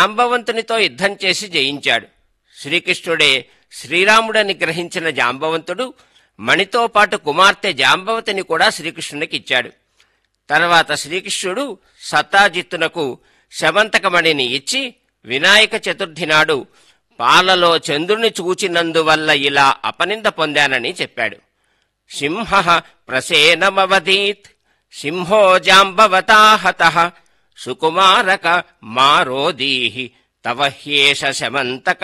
జాంబవంతునితో యుద్ధం చేసి జయించాడు శ్రీకృష్ణుడే శ్రీరాముడని గ్రహించిన జాంబవంతుడు మణితో పాటు కుమార్తె జాంబవతిని కూడా శ్రీకృష్ణునికి ఇచ్చాడు తర్వాత శ్రీకృష్ణుడు సత్తాజిత్తునకు శమంతకమణిని ఇచ్చి వినాయక చతుర్థి నాడు పాలలో చంద్రుని చూచినందువల్ల ఇలా అపనింద పొందానని చెప్పాడు సింహ ప్రసేనమవదీత్ సింహో జాంబవతాహత సుకుమారక మారోదీహి తవ హ్యేష శమంతక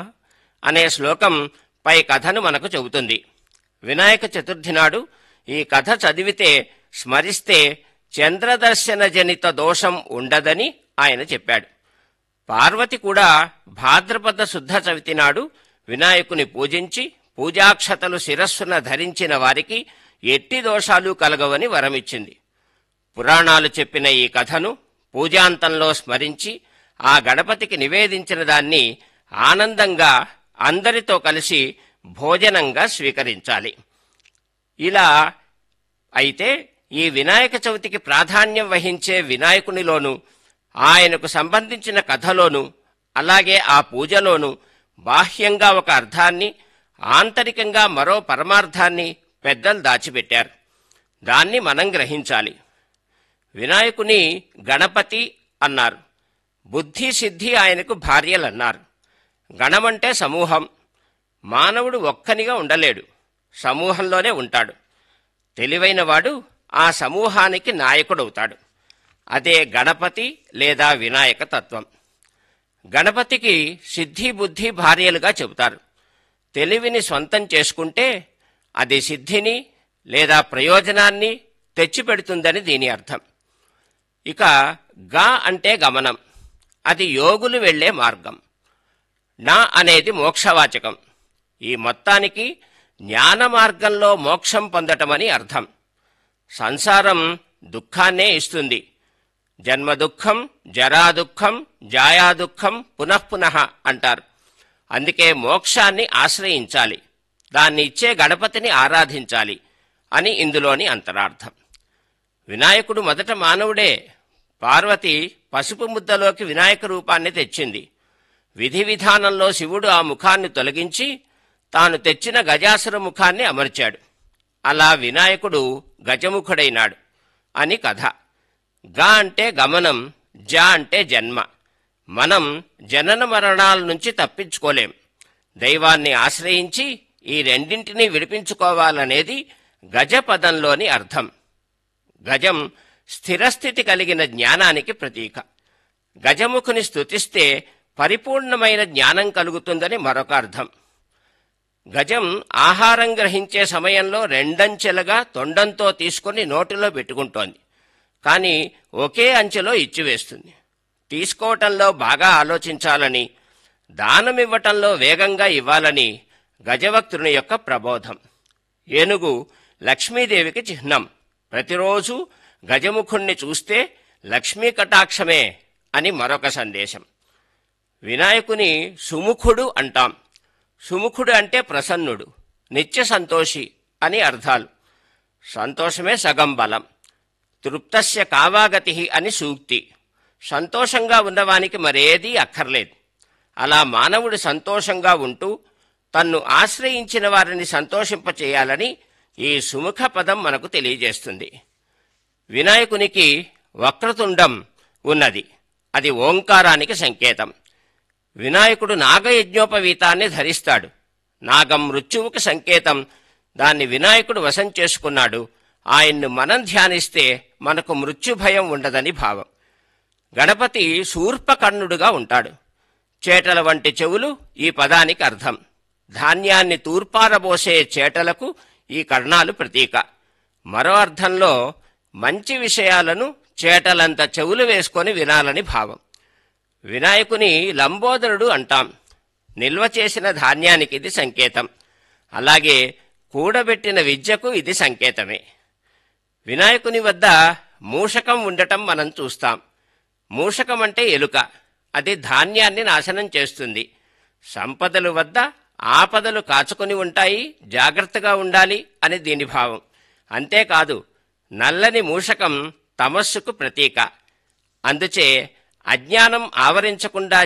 అనే శ్లోకం పై కథను మనకు చెబుతుంది వినాయక చతుర్థి నాడు ఈ కథ చదివితే స్మరిస్తే చంద్రదర్శన జనిత దోషం ఉండదని ఆయన చెప్పాడు పార్వతి కూడా భాద్రపద శుద్ధ చవితి నాడు వినాయకుని పూజించి పూజాక్షతలు శిరస్సున ధరించిన వారికి ఎట్టి దోషాలు కలగవని వరమిచ్చింది పురాణాలు చెప్పిన ఈ కథను పూజాంతంలో స్మరించి ఆ గణపతికి నివేదించిన దాన్ని ఆనందంగా అందరితో కలిసి భోజనంగా స్వీకరించాలి ఇలా అయితే ఈ వినాయక చవితికి ప్రాధాన్యం వహించే వినాయకునిలోను ఆయనకు సంబంధించిన కథలోను అలాగే ఆ పూజలోను బాహ్యంగా ఒక అర్థాన్ని ఆంతరికంగా మరో పరమార్థాన్ని పెద్దలు దాచిపెట్టారు దాన్ని మనం గ్రహించాలి వినాయకుని గణపతి అన్నారు బుద్ధి సిద్ధి ఆయనకు భార్యలన్నారు గణమంటే సమూహం మానవుడు ఒక్కనిగా ఉండలేడు సమూహంలోనే ఉంటాడు తెలివైనవాడు ఆ సమూహానికి నాయకుడవుతాడు అదే గణపతి లేదా వినాయక తత్వం గణపతికి సిద్ధి బుద్ధి భార్యలుగా చెబుతారు తెలివిని స్వంతం చేసుకుంటే అది సిద్ధిని లేదా ప్రయోజనాన్ని తెచ్చిపెడుతుందని దీని అర్థం ఇక గా అంటే గమనం అది యోగులు వెళ్ళే మార్గం నా అనేది మోక్షవాచకం ఈ మొత్తానికి జ్ఞాన మార్గంలో మోక్షం పొందటమని అర్థం సంసారం దుఃఖాన్నే ఇస్తుంది జన్మ దుఃఖం జరా దుఃఖం జాయా దుఃఖం పునఃపునః అంటారు అందుకే మోక్షాన్ని ఆశ్రయించాలి దాన్ని ఇచ్చే గణపతిని ఆరాధించాలి అని ఇందులోని అంతరార్థం వినాయకుడు మొదట మానవుడే పార్వతి పసుపు ముద్దలోకి వినాయక రూపాన్ని తెచ్చింది విధి విధానంలో శివుడు ఆ ముఖాన్ని తొలగించి తాను తెచ్చిన గజాసుర ముఖాన్ని అమర్చాడు అలా వినాయకుడు గజముఖుడైనాడు అని కథ గా అంటే గమనం జ అంటే జన్మ మనం జనన మరణాల నుంచి తప్పించుకోలేం దైవాన్ని ఆశ్రయించి ఈ రెండింటినీ విడిపించుకోవాలనేది గజ పదంలోని అర్థం గజం స్థిరస్థితి కలిగిన జ్ఞానానికి ప్రతీక గజముఖుని స్తుతిస్తే పరిపూర్ణమైన జ్ఞానం కలుగుతుందని మరొక అర్థం గజం ఆహారం గ్రహించే సమయంలో రెండంచెలుగా తొండంతో తీసుకొని నోటిలో పెట్టుకుంటోంది కానీ ఒకే అంచెలో ఇచ్చివేస్తుంది తీసుకోవటంలో బాగా ఆలోచించాలని దానమివ్వటంలో వేగంగా ఇవ్వాలని గజవక్తుని యొక్క ప్రబోధం ఏనుగు లక్ష్మీదేవికి చిహ్నం ప్రతిరోజు గజముఖుణ్ణి చూస్తే లక్ష్మీ కటాక్షమే అని మరొక సందేశం వినాయకుని సుముఖుడు అంటాం సుముఖుడు అంటే ప్రసన్నుడు నిత్య సంతోషి అని అర్థాలు సంతోషమే సగం బలం తృప్తస్య కావాగతి అని సూక్తి సంతోషంగా ఉన్నవానికి మరేదీ అక్కర్లేదు అలా మానవుడు సంతోషంగా ఉంటూ తన్ను ఆశ్రయించిన వారిని సంతోషింపచేయాలని ఈ సుముఖ పదం మనకు తెలియజేస్తుంది వినాయకునికి వక్రతుండం ఉన్నది అది ఓంకారానికి సంకేతం వినాయకుడు నాగయజ్ఞోపవీతాన్ని ధరిస్తాడు నాగం మృత్యువుకి సంకేతం దాన్ని వినాయకుడు వశం చేసుకున్నాడు ఆయన్ను మనం ధ్యానిస్తే మనకు మృత్యు భయం ఉండదని భావం గణపతి శూర్పకర్ణుడుగా ఉంటాడు చేటల వంటి చెవులు ఈ పదానికి అర్థం ధాన్యాన్ని తూర్పారబోసే చేటలకు ఈ కర్ణాలు ప్రతీక మరో అర్థంలో మంచి విషయాలను చేటలంత చెవులు వేసుకొని వినాలని భావం వినాయకుని లంబోదరుడు అంటాం నిల్వ చేసిన ధాన్యానికి ఇది సంకేతం అలాగే కూడబెట్టిన విద్యకు ఇది సంకేతమే వినాయకుని వద్ద మూషకం ఉండటం మనం చూస్తాం మూషకం అంటే ఎలుక అది ధాన్యాన్ని నాశనం చేస్తుంది సంపదలు వద్ద ఆపదలు కాచుకొని ఉంటాయి జాగ్రత్తగా ఉండాలి అని దీని భావం అంతేకాదు నల్లని మూషకం తమస్సుకు ప్రతీక అందుచే అజ్ఞానం ఆవరించకుండా